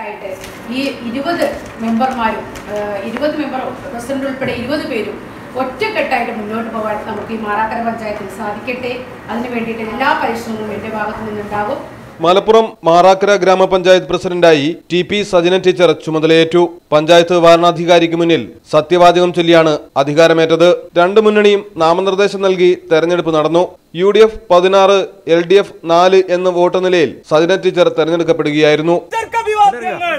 ആയിട്ട് ഈ ഇരുപത് മെമ്പർമാരും ഇരുപത് മെമ്പർ പ്രസിഡന്റ് ഉൾപ്പെടെ ഇരുപത് പേരും ഒറ്റക്കെട്ടായിട്ട് മുന്നോട്ട് പോകാൻ നമുക്ക് ഈ മാറാക്കര പഞ്ചായത്തിൽ സാധിക്കട്ടെ അതിനു വേണ്ടിയിട്ട് എല്ലാ പരിശ്രമവും എൻ്റെ ഭാഗത്തു നിന്നുണ്ടാകും മലപ്പുറം മാറാക്കര ഗ്രാമപഞ്ചായത്ത് പ്രസിഡന്റായി ടി പി സജന ടീച്ചർ ചുമതലയേറ്റു പഞ്ചായത്ത് വാരണാധികാരിക്ക് മുന്നിൽ സത്യവാചകം ചൊല്ലിയാണ് അധികാരമേറ്റത് രണ്ട് മുന്നണിയും നാമനിർദ്ദേശം നൽകി തെരഞ്ഞെടുപ്പ് നടന്നു യു ഡി എഫ് പതിനാറ് എൽ ഡി എഫ് നാല് എന്ന വോട്ട് നിലയിൽ സജന ടീച്ചർ തെരഞ്ഞെടുക്കപ്പെടുകയായിരുന്നു ടീച്ചർക്ക് അഭിവാദ്യങ്ങൾ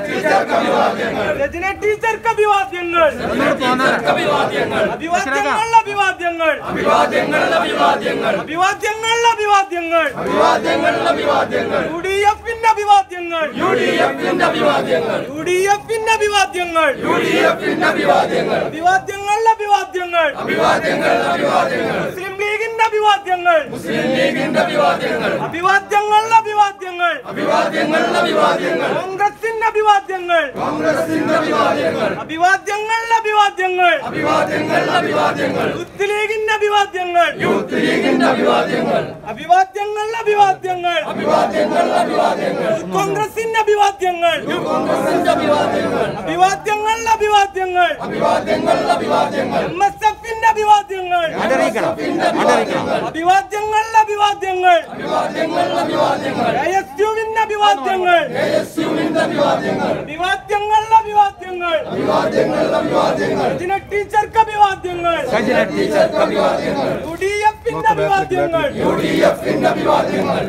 രജന ടീച്ചർക്ക് അഭിവാദ്യങ്ങൾ അഭിവാദ്യങ്ങൾ അഭിവാദ്യങ്ങൾ അഭിവാദ്യങ്ങൾ അഭിവാദ്യങ്ങൾ യു ഡി എഫിന്റെ അഭിവാദ്യങ്ങൾ യു ഡി എഫിന്റെ അഭിവാദ്യങ്ങൾ യു ഡി എഫിന്റെ അഭിവാദ്യങ്ങൾ യു ഡി എഫിന്റെ അഭിവാദ്യങ്ങൾ അഭിവാദ്യങ്ങൾ അഭിവാദ്യങ്ങൾ അഭിവാദ്യങ്ങൾ അഭിവാദ്യങ്ങൾ മുസ്ലിം ലീഗിന്റെ അഭിവാദ്യങ്ങൾ മുസ്ലിം ലീഗിന്റെ അഭിവാദ്യങ്ങൾ അഭിവാദ്യങ്ങൾ അഭിവാദ്യങ്ങൾ അഭിവാദ്യങ്ങൾ അഭിവാദ്യങ്ങൾ കോൺഗ്രസിന്റെ അഭിവാദ്യങ്ങൾ കോൺഗ്രസിന്റെ അഭിവാദ്യങ്ങൾ അഭിവാദ്യങ്ങൾ അഭിവാദ്യങ്ങൾ അഭിവാദ്യങ്ങൾ അഭിവാദ്യങ്ങൾ യൂത്ത് ലീഗിന്റെ അഭിവാദ്യങ്ങൾ യൂത്ത് ലീഗിന്റെ അഭിവാദ്യങ്ങൾ അഭിവാദ്യങ്ങൾ അഭിവാദ്യങ്ങൾ അഭിവാദ്യങ്ങൾ അഭിവാദ്യങ്ങൾ കോൺഗ്രസിന്റെ അഭിവാദ്യങ്ങൾ കോൺഗ്രസിന്റെ അഭിവാദ്യങ്ങൾ അഭിവാദ്യങ്ങൾ അഭിവാദ്യങ്ങൾ അഭിവാദ്യങ്ങൾ അഭിവാദ്യങ്ങൾ എം എസ് എഫിന്റെ അഭിവാദ്യങ്ങൾ അഭിവാദ്യങ്ങൾ അഭിവാദ്യങ്ങൾ അഭിവാദ്യങ്ങൾ അഭിവാദ്യങ്ങൾ എ എസ് യുവിന്റെ അഭിവാദ്യങ്ങൾ എ എസ് യുവിന്റെ അഭിവാദ്യങ്ങൾ അഭിവാദ്യങ്ങൾ അഭിവാദ്യങ്ങൾ അഭിവാദ്യങ്ങൾ അഭിവാദ്യങ്ങൾ സജിന ടീച്ചർക്ക് അഭിവാദ്യങ്ങൾ സജിന ടീച്ചർക്ക് അഭിവാദ്യങ്ങൾ യു ഡി എഫിന്റെ അഭിവാദ്യങ്ങൾ യു ഡി എഫിന്റെ അഭിവാദ്യങ്ങൾ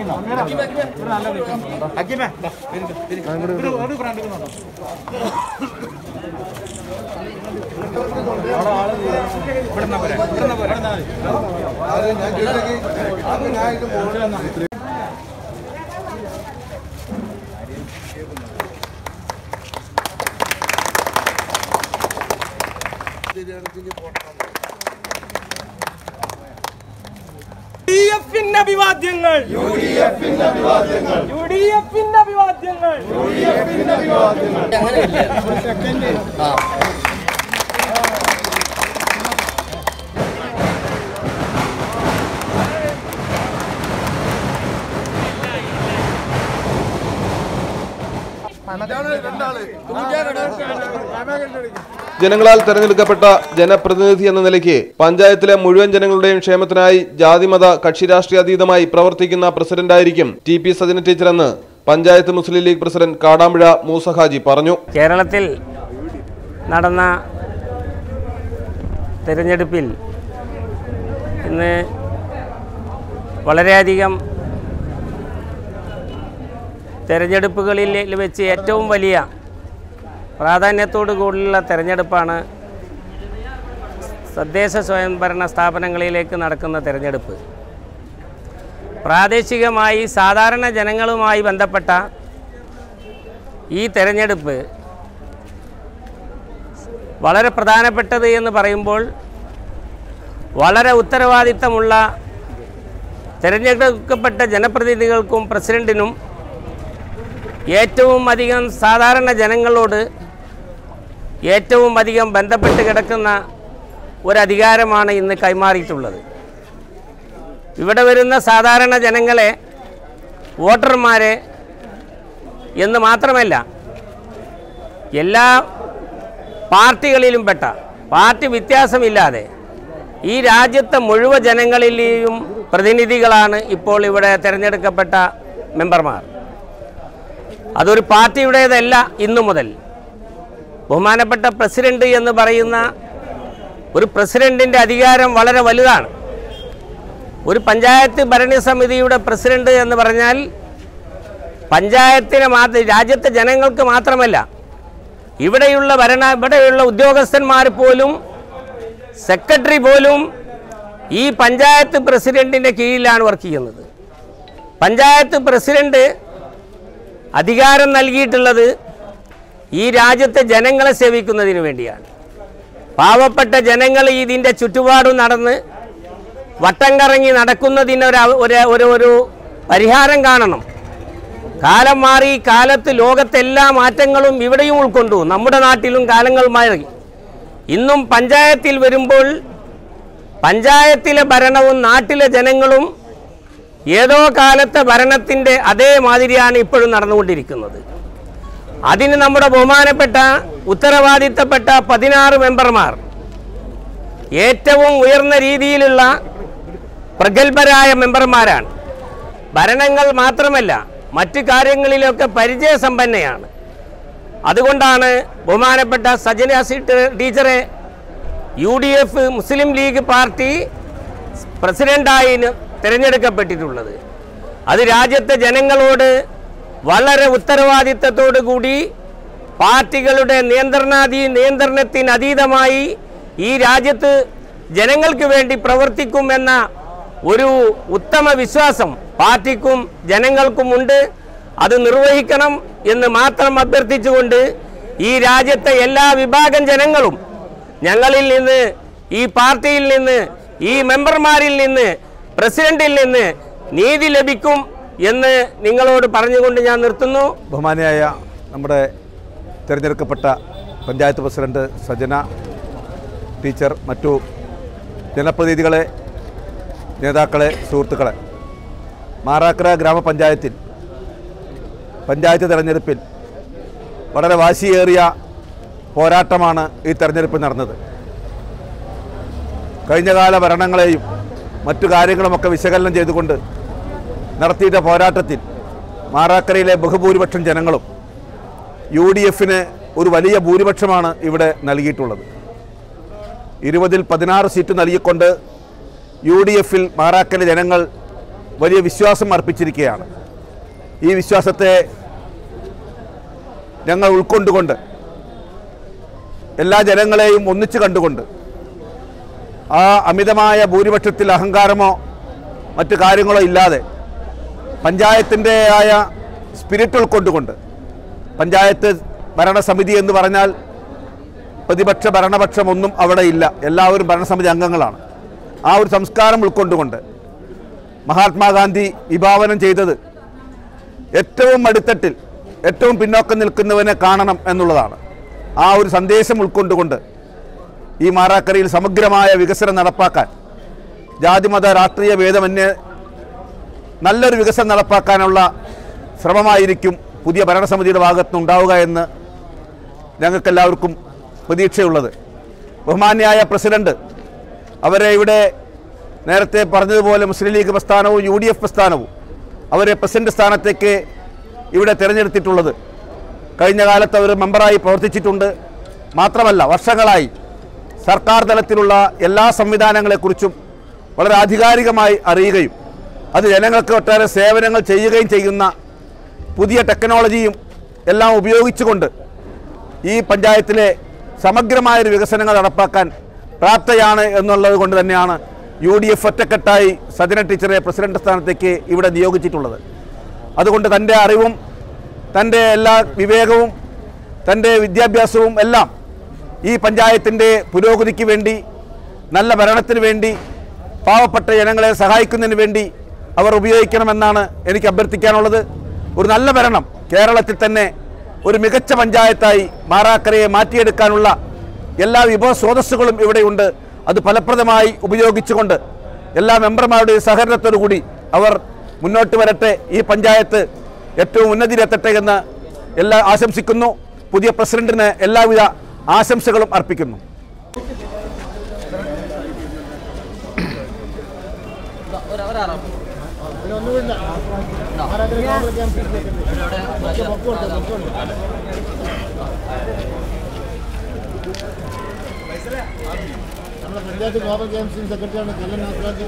ഡി എഫിന്റെ അഭിവാദ്യങ്ങൾ യു ഡി എഫിന്റെ അഭിവാദ്യങ്ങൾ യു ഡി എഫിന്റെ അഭിവാദ്യങ്ങൾ യു ഡി എഫിന്റെ അഭിവാദ്യങ്ങൾ ജനങ്ങളാൽ തെരഞ്ഞെടുക്കപ്പെട്ട ജനപ്രതിനിധി എന്ന നിലയ്ക്ക് പഞ്ചായത്തിലെ മുഴുവൻ ജനങ്ങളുടെയും ക്ഷേമത്തിനായി ജാതിമത കക്ഷി രാഷ്ട്രീയാതീതമായി പ്രവർത്തിക്കുന്ന പ്രസിഡന്റായിരിക്കും ടി പി സജന ടീച്ചറെന്ന് പഞ്ചായത്ത് മുസ്ലിം ലീഗ് പ്രസിഡന്റ് കാടാമ്പുഴ മൂസഹാജി പറഞ്ഞു കേരളത്തിൽ നടന്ന തിരഞ്ഞെടുപ്പിൽ ഇന്ന് വളരെയധികം തിരഞ്ഞെടുപ്പുകളിൽ വെച്ച് ഏറ്റവും വലിയ പ്രാധാന്യത്തോടു കൂടിയുള്ള തിരഞ്ഞെടുപ്പാണ് തദ്ദേശ സ്വയംഭരണ സ്ഥാപനങ്ങളിലേക്ക് നടക്കുന്ന തിരഞ്ഞെടുപ്പ് പ്രാദേശികമായി സാധാരണ ജനങ്ങളുമായി ബന്ധപ്പെട്ട ഈ തിരഞ്ഞെടുപ്പ് വളരെ പ്രധാനപ്പെട്ടത് എന്ന് പറയുമ്പോൾ വളരെ ഉത്തരവാദിത്തമുള്ള തിരഞ്ഞെടുക്കപ്പെട്ട ജനപ്രതിനിധികൾക്കും പ്രസിഡന്റിനും ഏറ്റവും അധികം സാധാരണ ജനങ്ങളോട് ഏറ്റവും അധികം ബന്ധപ്പെട്ട് കിടക്കുന്ന ഒരധികാരമാണ് ഇന്ന് കൈമാറിയിട്ടുള്ളത് ഇവിടെ വരുന്ന സാധാരണ ജനങ്ങളെ വോട്ടർമാരെ എന്ന് മാത്രമല്ല എല്ലാ പാർട്ടികളിലും പെട്ട പാർട്ടി വ്യത്യാസമില്ലാതെ ഈ രാജ്യത്തെ മുഴുവൻ ജനങ്ങളിലെയും പ്രതിനിധികളാണ് ഇപ്പോൾ ഇവിടെ തിരഞ്ഞെടുക്കപ്പെട്ട മെമ്പർമാർ അതൊരു പാർട്ടിയുടേതല്ല ഇന്നു മുതൽ ബഹുമാനപ്പെട്ട പ്രസിഡന്റ് എന്ന് പറയുന്ന ഒരു പ്രസിഡന്റിൻ്റെ അധികാരം വളരെ വലുതാണ് ഒരു പഞ്ചായത്ത് ഭരണസമിതിയുടെ പ്രസിഡന്റ് എന്ന് പറഞ്ഞാൽ പഞ്ചായത്തിന് മാത്രം രാജ്യത്തെ ജനങ്ങൾക്ക് മാത്രമല്ല ഇവിടെയുള്ള ഭരണ ഇവിടെയുള്ള ഉദ്യോഗസ്ഥന്മാർ പോലും സെക്രട്ടറി പോലും ഈ പഞ്ചായത്ത് പ്രസിഡന്റിൻ്റെ കീഴിലാണ് വർക്ക് ചെയ്യുന്നത് പഞ്ചായത്ത് പ്രസിഡന്റ് അധികാരം നൽകിയിട്ടുള്ളത് ഈ രാജ്യത്തെ ജനങ്ങളെ സേവിക്കുന്നതിന് വേണ്ടിയാണ് പാവപ്പെട്ട ജനങ്ങൾ ഇതിൻ്റെ ചുറ്റുപാടും നടന്ന് വട്ടം കറങ്ങി നടക്കുന്നതിനൊരു ഒരു ഒരു ഒരു പരിഹാരം കാണണം കാലം മാറി കാലത്ത് ലോകത്തെല്ലാ മാറ്റങ്ങളും ഇവിടെയും ഉൾക്കൊണ്ടു നമ്മുടെ നാട്ടിലും കാലങ്ങൾ മാറി ഇന്നും പഞ്ചായത്തിൽ വരുമ്പോൾ പഞ്ചായത്തിലെ ഭരണവും നാട്ടിലെ ജനങ്ങളും ഏതോ കാലത്തെ ഭരണത്തിൻ്റെ അതേ മാതിരിയാണ് ഇപ്പോഴും നടന്നുകൊണ്ടിരിക്കുന്നത് അതിന് നമ്മുടെ ബഹുമാനപ്പെട്ട ഉത്തരവാദിത്തപ്പെട്ട പതിനാറ് മെമ്പർമാർ ഏറ്റവും ഉയർന്ന രീതിയിലുള്ള പ്രഗത്ഭരായ മെമ്പർമാരാണ് ഭരണങ്ങൾ മാത്രമല്ല മറ്റു കാര്യങ്ങളിലൊക്കെ പരിചയസമ്പന്നയാണ് അതുകൊണ്ടാണ് ബഹുമാനപ്പെട്ട സജന ടീച്ചറെ U D F Muslim League party പ്രസിഡന്റായി ന- തിരഞ്ഞെടുക്കപ്പെട്ടിട്ടുള്ളത് അത് രാജ്യത്തെ ജനങ്ങളോട് വളരെ ഉത്തരവാദിത്തത്തോടു കൂടി പാർട്ടികളുടെ നിയന്ത്രണാധീ നിയന്ത്രണത്തിന് അതീതമായി ഈ രാജ്യത്ത് ജനങ്ങൾക്ക് വേണ്ടി പ്രവർത്തിക്കുമെന്ന ഒരു ഉത്തമ വിശ്വാസം പാർട്ടിക്കും ജനങ്ങൾക്കുമുണ്ട് അത് നിർവഹിക്കണം എന്ന് മാത്രം അഭ്യർത്ഥിച്ചുകൊണ്ട് ഈ രാജ്യത്തെ എല്ലാ വിഭാഗം ജനങ്ങളും ഞങ്ങളിൽ നിന്ന് ഈ പാർട്ടിയിൽ നിന്ന് ഈ മെമ്പർമാരിൽ നിന്ന് പ്രസിഡന്റിൽ നിന്ന് നീതി ലഭിക്കും എന്ന് നിങ്ങളോട് പറഞ്ഞുകൊണ്ട് ഞാൻ നിർത്തുന്നു ബഹുമാനിയായ നമ്മുടെ തിരഞ്ഞെടുക്കപ്പെട്ട പഞ്ചായത്ത് പ്രസിഡന്റ് സജന ടീച്ചർ മറ്റു ജനപ്രതിനിധികളെ നേതാക്കളെ സുഹൃത്തുക്കളെ മാറാക്കര ഗ്രാമപഞ്ചായത്തിൽ പഞ്ചായത്ത് തെരഞ്ഞെടുപ്പിൽ വളരെ വാശിയേറിയ പോരാട്ടമാണ് ഈ തെരഞ്ഞെടുപ്പിൽ നടന്നത് കഴിഞ്ഞകാല ഭരണങ്ങളെയും മറ്റു കാര്യങ്ങളുമൊക്കെ വിശകലനം ചെയ്തുകൊണ്ട് നടത്തിയിട്ട പോരാട്ടത്തിൽ മാറാക്കരയിലെ ബഹുഭൂരിപക്ഷം ജനങ്ങളും യു ഡി എഫിന് ഒരു വലിയ ഭൂരിപക്ഷമാണ് ഇവിടെ നൽകിയിട്ടുള്ളത് ഇരുപതിൽ പതിനാറ് സീറ്റ് നൽകിക്കൊണ്ട് യു ഡി എഫിൽ മാറാക്കര ജനങ്ങൾ വലിയ വിശ്വാസം അർപ്പിച്ചിരിക്കുകയാണ് ഈ വിശ്വാസത്തെ ഞങ്ങൾ ഉൾക്കൊണ്ടുകൊണ്ട് എല്ലാ ജനങ്ങളെയും ഒന്നിച്ചു കണ്ടുകൊണ്ട് ആ അമിതമായ ഭൂരിപക്ഷത്തിൽ അഹങ്കാരമോ മറ്റു കാര്യങ്ങളോ ഇല്ലാതെ പഞ്ചായത്തിൻ്റെ ആയ സ്പിരിറ്റ് ഉൾക്കൊണ്ടുകൊണ്ട് പഞ്ചായത്ത് ഭരണസമിതി എന്ന് പറഞ്ഞാൽ പ്രതിപക്ഷ ഭരണപക്ഷം ഒന്നും അവിടെ ഇല്ല എല്ലാവരും ഭരണസമിതി അംഗങ്ങളാണ് ആ ഒരു സംസ്കാരം ഉൾക്കൊണ്ടുകൊണ്ട് മഹാത്മാഗാന്ധി വിഭാവനം ചെയ്തത് ഏറ്റവും അടിത്തട്ടിൽ ഏറ്റവും പിന്നോക്കം നിൽക്കുന്നവനെ കാണണം എന്നുള്ളതാണ് ആ ഒരു സന്ദേശം ഉൾക്കൊണ്ടുകൊണ്ട് ഈ മാറാക്കരയിൽ സമഗ്രമായ വികസനം നടപ്പാക്കാൻ ജാതിമത രാഷ്ട്രീയ ഭേദമന്യേ നല്ലൊരു വികസനം നടപ്പാക്കാനുള്ള ശ്രമമായിരിക്കും പുതിയ ഭരണസമിതിയുടെ ഭാഗത്ത് ഉണ്ടാവുക എന്ന് ഞങ്ങൾക്കെല്ലാവർക്കും പ്രതീക്ഷയുള്ളത് ബഹുമാന്യായ പ്രസിഡന്റ് അവരെ ഇവിടെ നേരത്തെ പറഞ്ഞതുപോലെ മുസ്ലിം ലീഗ് പ്രസ്ഥാനവും യു ഡി എഫ് പ്രസ്ഥാനവും അവരെ പ്രസിഡന്റ് സ്ഥാനത്തേക്ക് ഇവിടെ തിരഞ്ഞെടുത്തിട്ടുള്ളത് കഴിഞ്ഞ കാലത്ത് അവർ മെമ്പറായി പ്രവർത്തിച്ചിട്ടുണ്ട് മാത്രമല്ല വർഷങ്ങളായി സർക്കാർ തലത്തിലുള്ള എല്ലാ സംവിധാനങ്ങളെക്കുറിച്ചും വളരെ ആധികാരികമായി അറിയുകയും അത് ജനങ്ങൾക്ക് ഒട്ടേറെ സേവനങ്ങൾ ചെയ്യുകയും ചെയ്യുന്ന പുതിയ ടെക്നോളജിയും എല്ലാം ഉപയോഗിച്ചുകൊണ്ട് ഈ പഞ്ചായത്തിലെ സമഗ്രമായൊരു വികസനങ്ങൾ നടപ്പാക്കാൻ പ്രാപ്തയാണ് എന്നുള്ളത് കൊണ്ട് തന്നെയാണ് യു ഡി എഫ് ഒറ്റക്കെട്ടായി സജന ടീച്ചറെ പ്രസിഡന്റ് സ്ഥാനത്തേക്ക് ഇവിടെ നിയോഗിച്ചിട്ടുള്ളത് അതുകൊണ്ട് തൻ്റെ അറിവും തൻ്റെ എല്ലാ വിവേകവും തൻ്റെ വിദ്യാഭ്യാസവും എല്ലാം ഈ പഞ്ചായത്തിൻ്റെ പുരോഗതിക്ക് വേണ്ടി നല്ല ഭരണത്തിന് വേണ്ടി പാവപ്പെട്ട ജനങ്ങളെ സഹായിക്കുന്നതിന് വേണ്ടി അവർ ഉപയോഗിക്കണമെന്നാണ് എനിക്ക് അഭ്യർത്ഥിക്കാനുള്ളത് ഒരു നല്ല ഭരണം കേരളത്തിൽ തന്നെ ഒരു മികച്ച പഞ്ചായത്തായി മാറാക്കരയെ മാറ്റിയെടുക്കാനുള്ള എല്ലാ വിഭവ സ്രോതസ്സുകളും ഇവിടെയുണ്ട് അത് ഫലപ്രദമായി ഉപയോഗിച്ചുകൊണ്ട് എല്ലാ മെമ്പർമാരുടെയും സഹകരണത്തോടു കൂടി അവർ മുന്നോട്ട് വരട്ടെ ഈ പഞ്ചായത്ത് ഏറ്റവും ഉന്നതിയിലെത്തട്ടെ എന്ന് എല്ലാ ആശംസിക്കുന്നു പുതിയ പ്രസിഡന്റിന് എല്ലാവിധ ആശംസകളും അർപ്പിക്കുന്നു നമ്മുടെ പഞ്ചായത്ത് ഗ്ലോബൽ ഗെയിംസിന് സെക്രട്ടറിയാണ് കല്ലൻ നാസറാജ്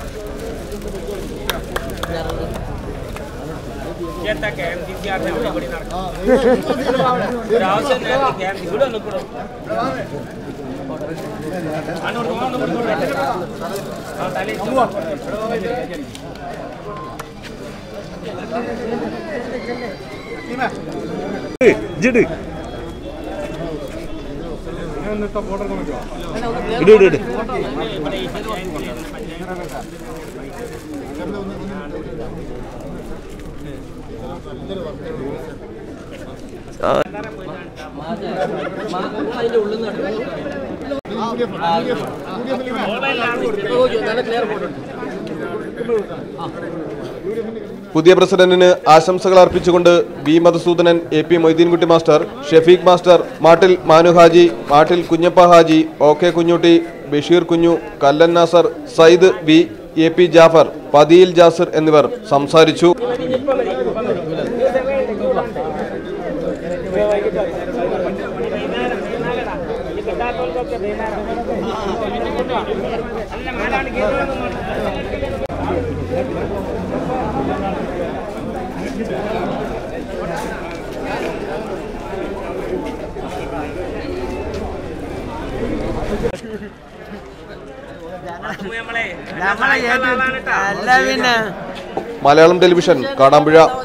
ആ, ജിഡ് ഇട് ഇട് ഇട് യൂഡിഎഫിന് പുതിയ പ്രസിഡന്റിന് ആശംസകൾ അർപ്പിച്ചുകൊണ്ട് V Madhusoodanan A P Moideenkutty master Shafeeq master Mattil Manu Haji Mattil Kunjappa Haji O K Kunjutty Basheer Kunju Kallan Nasar Sayyid V A P Jafar Pathiyil Jasir എന്നിവർ സംസാരിച്ചു അല്ല പിന്നെ മലയാളം ടെലിവിഷൻ കാടാമ്പുഴ